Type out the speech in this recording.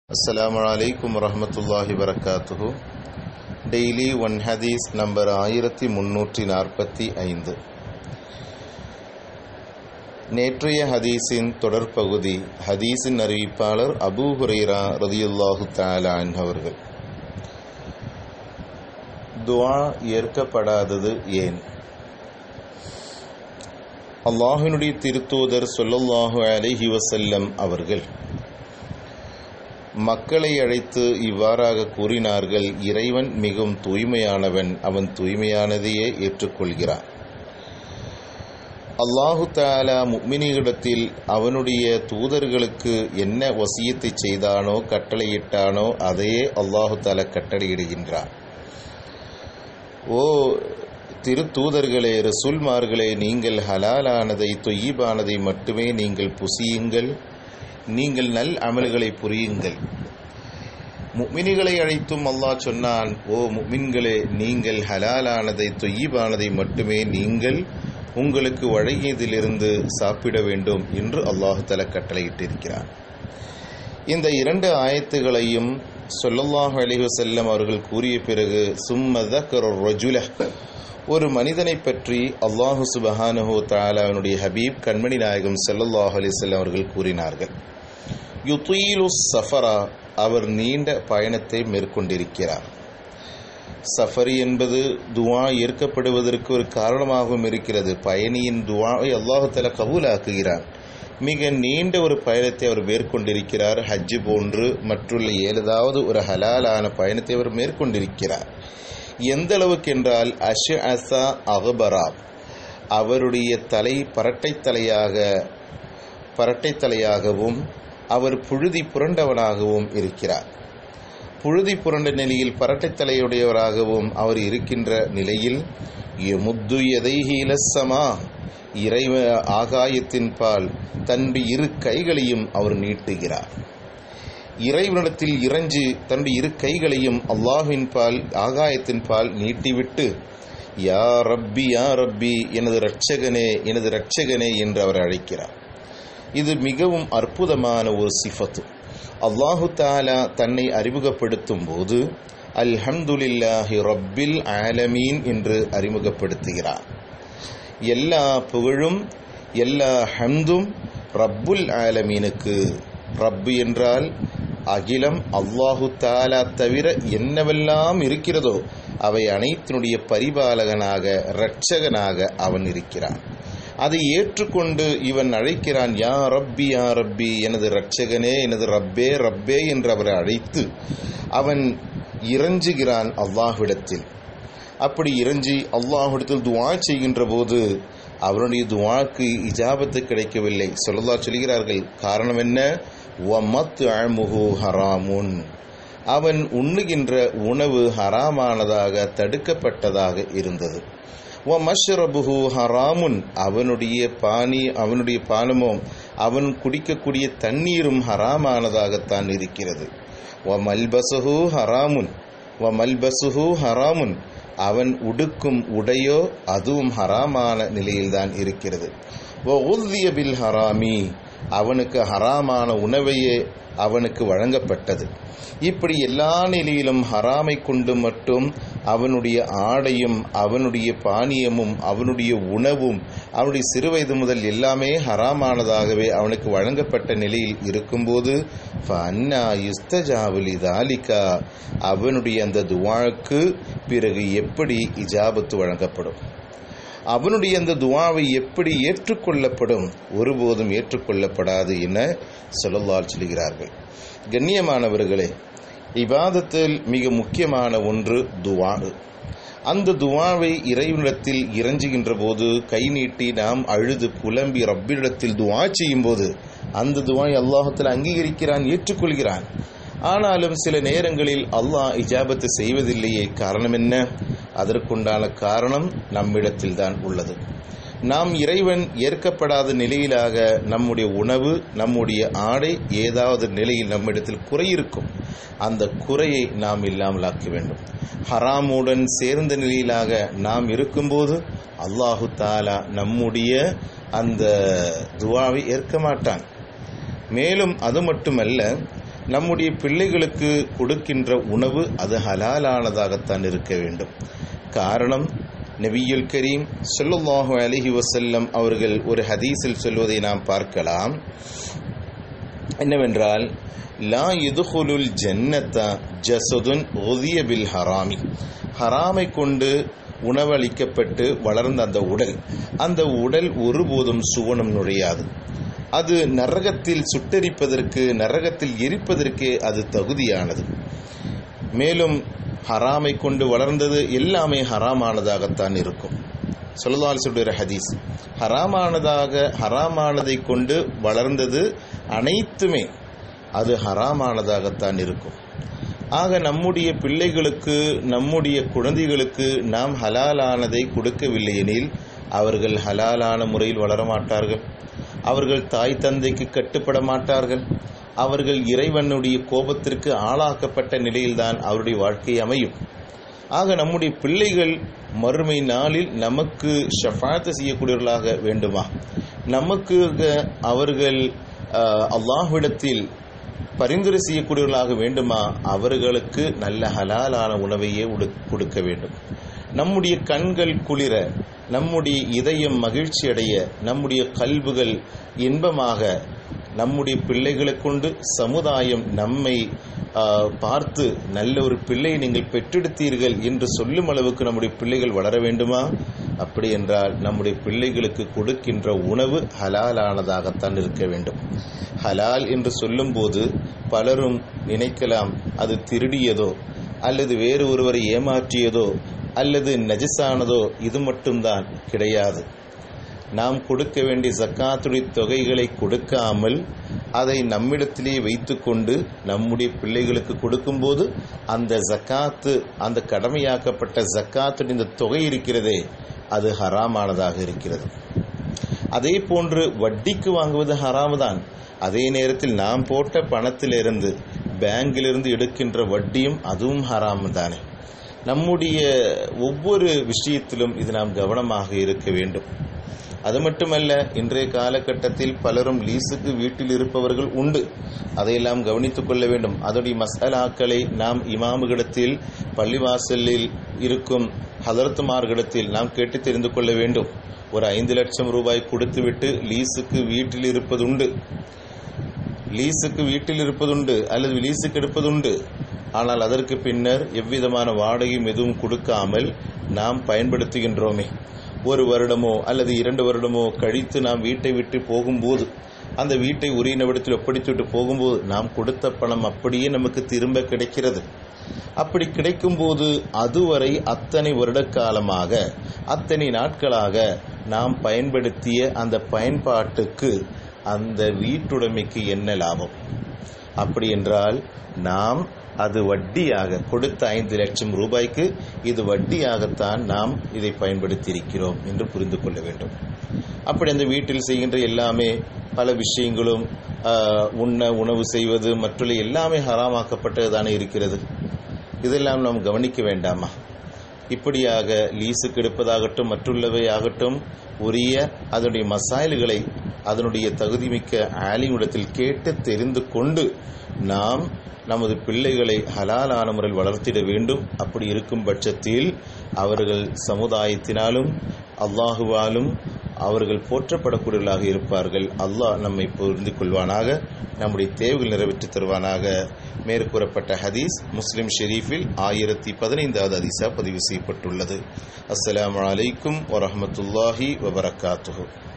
அஸ்ஸலாமு அலைக்கும் வரஹமத்துல்லாஹி வரகாத்துஹு டெய்லி ஒன் ஹதீஸ் நம்பர் ஆயிரத்தி முன்னூற்றி நாற்பத்தி ஐந்து நேற்றைய ஹதீஸின் தொடர்பகுதி ஹதீஸின் அறிவிப்பாளர் அபூ ஹுரைரா ரதியுல்லாஹு தாலான் அவர்கள் துஆ ஏற்கப்படாதது ஏன் அல்லாஹினுடைய திருத்தூதர் சொல்லல்லாஹு அலைஹி வசல்லம் அவர்கள் மக்களை அழைத்து இவ்வாறாக கூறினார்கள் இறைவன் மிகவும் தூய்மையானவன் அவன் தூய்மையானதையே ஏற்றுக்கொள்கிறான் அல்லாஹு தாலா முக்மினிகளிடத்தில் அவனுடைய தூதர்களுக்கு என்ன வசியத்தை செய்தானோ கட்டளையிட்டானோ அதையே அல்லாஹு தாலா கட்டளையிடுகின்றான் ஓ திருத்தூதர்களே ரசூல்மார்களே நீங்கள் ஹலாலானதை தொய்யிபானதை மட்டுமே நீங்கள் புசியுங்கள் நீங்கள் நல் அமல்களை புரியுங்கள் முக்மினிகளை அழைத்தும் அல்லாஹ் சொன்னான் ஓ முக்மின்களே நீங்கள் ஹலாலானதை தொய்யிபானதை மட்டுமே நீங்கள் உங்களுக்கு வழங்கியதிலிருந்து சாப்பிட வேண்டும் என்று அல்லாஹு தல கட்டளையிட்டிருக்கிறார் இந்த இரண்டு ஆயத்துகளையும் சொல்லல்லாஹு அலிஹு செல்லம் அவர்கள் கூறிய பிறகு சும்மத ரஜுல ஒரு மனிதனை பற்றி அல்லாஹு சுபஹானஹு தாலாவினுடைய ஹபீப் கண்மணி நாயகம் சல்லல்லாஹு அலிசல்லம் அவர்கள் கூறினார்கள் யுத்தீலு சஃபரா அவர் நீண்ட பயணத்தை மேற்கொண்டிருக்கிறார் சஃபரி என்பது துவா ஏற்கப்படுவதற்கு ஒரு காரணமாகவும் இருக்கிறது பயணியின் துவாவை அல்லாஹு தலா கபூலாக்குகிறார் மிக நீண்ட ஒரு பயணத்தை அவர் மேற்கொண்டிருக்கிறார் ஹஜ்ஜு போன்று மற்றுள்ள ஏதாவது ஒரு ஹலாலான பயணத்தை அவர் மேற்கொண்டிருக்கிறார் எந்த அளவுக்கு என்றால் அஷ அசா அகபரா அவருடைய தலை பரட்டை தலையாக பரட்டை தலையாகவும் அவர் புழுதி புரண்டவனாகவும் இருக்கிறார் புழுதி புரண்ட நிலையில் பரட்டை தலையுடையவராகவும் அவர் இருக்கின்ற நிலையில் எமுத்து எதைஹீலசமா இறைவ ஆகாயத்தின் பால் தன்னுடைய இரு கைகளையும் அவர் நீட்டுகிறார் இறைவனிடத்தில் இறைஞ்சு தன்னுடைய இரு கைகளையும் அல்லாஹின் பால் ஆகாயத்தின் பால் நீட்டிவிட்டு யா ரப்பி யா ரப்பி எனது இரட்சகனே எனது இரட்சகனே என்று அவர் அழைக்கிறார் இது மிகவும் அற்புதமான ஒரு சிஃபத்து அல்லாஹு தாலா தன்னை அறிமுகப்படுத்தும் போது அல்ஹம்துலில்லாஹி ரப்பில் ஆலமீன் என்று அறிமுகப்படுத்துகிறார் எல்லா புகழும் எல்லா ஹம்தும் ரப்புல் ஆலமீனுக்கு ரப்பு என்றால் அகிலம் அல்லாஹு தாலா தவிர என்னவெல்லாம் இருக்கிறதோ அவை அனைத்தினுடைய பரிபாலகனாக இரட்சகனாக அவன் இருக்கிறான் அதை ஏற்றுக்கொண்டு இவன் அழைக்கிறான் யா ரப்பி யா ரப்பி எனது இரட்சகனே எனது ரப்பே ரப்பே என்று அவரை அழைத்து அவன் இறைஞ்சுகிறான் அல்லாஹ்விடத்தில் அப்படி இறைஞ்சி அல்லாஹ்விடத்தில் துவா செய்கின்ற போது அவனுடைய துவாக்கு இஜாபத்து கிடைக்கவில்லை சொல்லலா சொல்கிறார்கள் காரணம் என்ன வமத் அமுகு ஹராமுன் அவன் உண்ணுகின்ற உணவு ஹராமானதாக தடுக்கப்பட்டதாக இருந்தது வ மஷ்ரபுஹு ஹராமுன் அவனுடைய பானி அவனுடைய பானமோ அவன் குடிக்கக்கூடிய தண்ணீரும் ஹராமானதாகத்தான் இருக்கிறது வ மல்பசுஹு ஹராமுன் வ மல்பசுஹு ஹராமுன் அவன் உடுக்கும் உடையோ அதுவும் ஹராமான நிலையில்தான் இருக்கிறது வ உல்திய பில் ஹராமி அவனுக்கு ஹராமான உணவையே அவனுக்கு வழங்கப்பட்டது இப்படி எல்லா நிலையிலும் ஹராமை கொண்டு மட்டும் அவனுடைய ஆடையும் அவனுடைய பானியமும் அவனுடைய உணவும் அவனுடைய சிறுவயது முதல் எல்லாமே ஹராமானதாகவே அவனுக்கு வழங்கப்பட்ட நிலையில் இருக்கும்போது அண்ணா யுஸ்தஜாவலி தாலிகா அவனுடைய அந்த துவாக்கு பிறகு எப்படி இஜாபத்து வழங்கப்படும் அவனுடைய அந்த துவாவை எப்படி ஏற்றுக்கொள்ளப்படும் ஒருபோதும் ஏற்றுக்கொள்ளப்படாது என சொல்லலால் சொல்கிறார்கள் கண்ணியமானவர்களே இவாதத்தில் மிக முக்கியமான ஒன்று துவா அந்த துவாவை இறைவனிடத்தில் இறைஞ்சுகின்ற போது கை நீட்டி நாம் அழுது புலம்பி ரப்பினிடத்தில் துவா செய்யும் போது அந்த துவாய் அல்லாஹத்தில் அங்கீகரிக்கிறான் ஏற்றுக்கொள்கிறான் ஆனாலும் சில நேரங்களில் அல்லாஹ் இஜாபத்து செய்வதில்லையே காரணம் என்ன அதற்குண்டான காரணம் நம்மிடத்தில் தான் உள்ளது நாம் இறைவன் ஏற்கப்படாத நிலையிலாக நம்முடைய உணவு நம்முடைய ஆடை ஏதாவது நிலையில் நம்மிடத்தில் குறை இருக்கும் அந்த குறையை நாம் இல்லாமல் ஆக்க வேண்டும் ஹராமுடன் சேர்ந்த நிலையிலாக நாம் இருக்கும்போது அல்லாஹு தாலா நம்முடைய அந்த துவாவை ஏற்க மாட்டான் மேலும் அது மட்டுமல்ல நம்முடைய பிள்ளைகளுக்கு கொடுக்கின்ற உணவு அது ஹலாலானதாகத்தான் இருக்க வேண்டும் காரணம் நபியுல் கரீம் ஸல்லல்லாஹு அலைஹி வஸல்லம் அவர்கள் ஒரு ஹதீஸில் சொல்வதை நாம் பார்க்கலாம் என்னவென்றால் லா யுதுகுலுல் ஜன்னத்த ஜசதுன் ஒதிய பில் ஹராமி ஹராமை கொண்டு உணவளிக்கப்பட்டு வளர்ந்த அந்த உடல் அந்த உடல் ஒருபோதும் சுவனம் நுழையாது அது நரகத்தில் சுட்டரிப்பதற்கு நரகத்தில் எரிப்பதற்கே அது தகுதியானது மேலும் ஹராமை கொண்டு வளர்ந்தது எல்லாமே ஹராமானதாகத்தான் இருக்கும் சொல்லலால் சொல்கிற ஹதீஸ் ஹராமானதாக ஹராமானதை கொண்டு வளர்ந்தது அனைத்துமே அது ஹராமானதாகத்தான் இருக்கும் ஆக நம்முடைய பிள்ளைகளுக்கு நம்முடைய குழந்தைகளுக்கு நாம் ஹலாலானதை கொடுக்கவில்லை எனில் அவர்கள் ஹலாலான முறையில் வளரமாட்டார்கள் அவர்கள் தாய் தந்தைக்கு கட்டுப்பட மாட்டார்கள் அவர்கள் இறைவனுடைய கோபத்திற்கு ஆளாக்கப்பட்ட நிலையில்தான் அவருடைய வாழ்க்கை அமையும் ஆக நம்முடைய பிள்ளைகள் மறுமை நாளில் நமக்கு ஷஃபாத்து செய்யக்கூடியவர்களாக வேண்டுமா நமக்கு அவர்கள் அல்லாஹ்விடத்தில் பரிந்துரை செய்யக்கூடியவர்களாக வேண்டுமா அவர்களுக்கு நல்ல ஹலாலான உணவையே கொடுக்க வேண்டும் நம்முடைய கண்கள் குளிர நம்முடைய இதயம் மகிழ்ச்சி அடைய நம்முடைய கல்வுகள் இன்பமாக நம்முடைய பிள்ளைகளை கொண்டு சமுதாயம் நம்மை பார்த்து நல்ல ஒரு பிள்ளையை நீங்கள் பெற்றெடுத்தீர்கள் என்று சொல்லும் அளவுக்கு நம்முடைய பிள்ளைகள் வளர வேண்டுமா அப்படி என்றால் நம்முடைய பிள்ளைகளுக்கு கொடுக்கின்ற உணவு ஹலாலானதாகத்தான் இருக்க வேண்டும் ஹலால் என்று சொல்லும்போது பலரும் நினைக்கலாம் அது திருடியதோ அல்லது வேறு ஒருவரை ஏமாற்றியதோ அல்லது நஜிசானதோ இது மட்டும்தான் கிடையாது நாம் கொடுக்க வேண்டிய ஜக்காத்துடைய தொகைகளை கொடுக்காமல் அதை நம்மிடத்திலே வைத்துக்கொண்டு நம்முடைய பிள்ளைகளுக்கு கொடுக்கும்போது அந்த ஜக்காத்து அந்த கடமையாக்கப்பட்ட ஜக்காத்துடைய இந்த தொகை இருக்கிறதே அது ஹராமானதாக இருக்கிறது அதே போன்று வட்டிக்கு வாங்குவது ஹராம்தான் அதே நேரத்தில் நாம் போட்ட பணத்திலிருந்து பேங்கிலிருந்து எடுக்கின்ற வட்டியும் அதுவும் ஹராம் தானே நம்முடைய ஒவ்வொரு விஷயத்திலும் இது நாம் கவனமாக இருக்க வேண்டும் அது மட்டுமல்ல இன்றைய காலகட்டத்தில் பலரும் லீஸுக்கு வீட்டில் இருப்பவர்கள் உண்டு அதையெல்லாம் கவனித்துக் கொள்ள வேண்டும் அதனுடைய மசாலாக்களை நாம் இமாமுகளிடத்தில் பள்ளிவாசலில் இருக்கும் ஹதரத்துமார்களிடத்தில் நாம் கேட்டு தெரிந்து கொள்ள வேண்டும் ஒரு ஐந்து லட்சம் ரூபாய் கொடுத்துவிட்டு லீஸுக்கு வீட்டில் இருப்பதுண்டு லீஸுக்கு வீட்டில் இருப்பதுண்டு அல்லது லீஸுக்கு எடுப்பதுண்டு ஆனால் அதற்கு பின்னர் எவ்விதமான வாடகையும் எதுவும் கொடுக்காமல் நாம் பயன்படுத்துகின்றோமே ஒரு வருடமோ அல்லது இரண்டு வருடமோ கழித்து நாம் வீட்டை விட்டு போகும்போது அந்த வீட்டை உரிய நிமிடத்தில் ஒப்படைத்துவிட்டு போகும்போது நாம் கொடுத்த பணம் அப்படியே நமக்கு திரும்ப கிடைக்கிறது அப்படி கிடைக்கும்போது அதுவரை அத்தனை வருட காலமாக அத்தனை நாட்களாக நாம் பயன்படுத்திய அந்த பயன்பாட்டுக்கு அந்த வீட்டுடைமைக்கு என்ன லாபம் அப்படி என்றால் நாம் அது வட்டியாக கொடுத்த ஐந்து லட்சம் ரூபாய்க்கு இது வட்டியாகத்தான் நாம் இதை பயன்படுத்தி இருக்கிறோம் என்று புரிந்து கொள்ள வேண்டும் அப்படி அந்த வீட்டில் செய்கின்ற எல்லாமே பல விஷயங்களும் உண்ண உணவு செய்வது மற்றுள்ள எல்லாமே ஹராமாக்கப்பட்டது தானே இருக்கிறது இதெல்லாம் நாம் கவனிக்க வேண்டாமா இப்படியாக லீஸுக்கு எடுப்பதாகட்டும் மற்றுள்ளவை ஆகட்டும் உரிய அதனுடைய மசாயல்களை அதனுடைய தகுதிமிக்க ஆலிமிடத்தில் கேட்டு தெரிந்து கொண்டு நாம் நமது பிள்ளைகளை ஹலாலான முறையில் வளர்த்திட வேண்டும் அப்படி இருக்கும் பட்சத்தில் அவர்கள் சமுதாயத்தினாலும் அல்லாஹுவாலும் அவர்கள் போற்றப்படக்கூடியவர்களாக இருப்பார்கள் அல்லாஹ் நம்மை புரிந்து கொள்வானாக நம்முடைய தேவைகள் நிறைவேற்றித் தருவானாக மேற்கூறப்பட்ட ஹதீஸ் முஸ்லிம் ஷெரீஃபில் ஆயிரத்தி பதினைந்தாவது ஹதீஸா பதிவு செய்யப்பட்டுள்ளது அஸ்ஸலாமு அலைக்கும் வரஹமத்துல்லாஹி வபரகாத்துஹு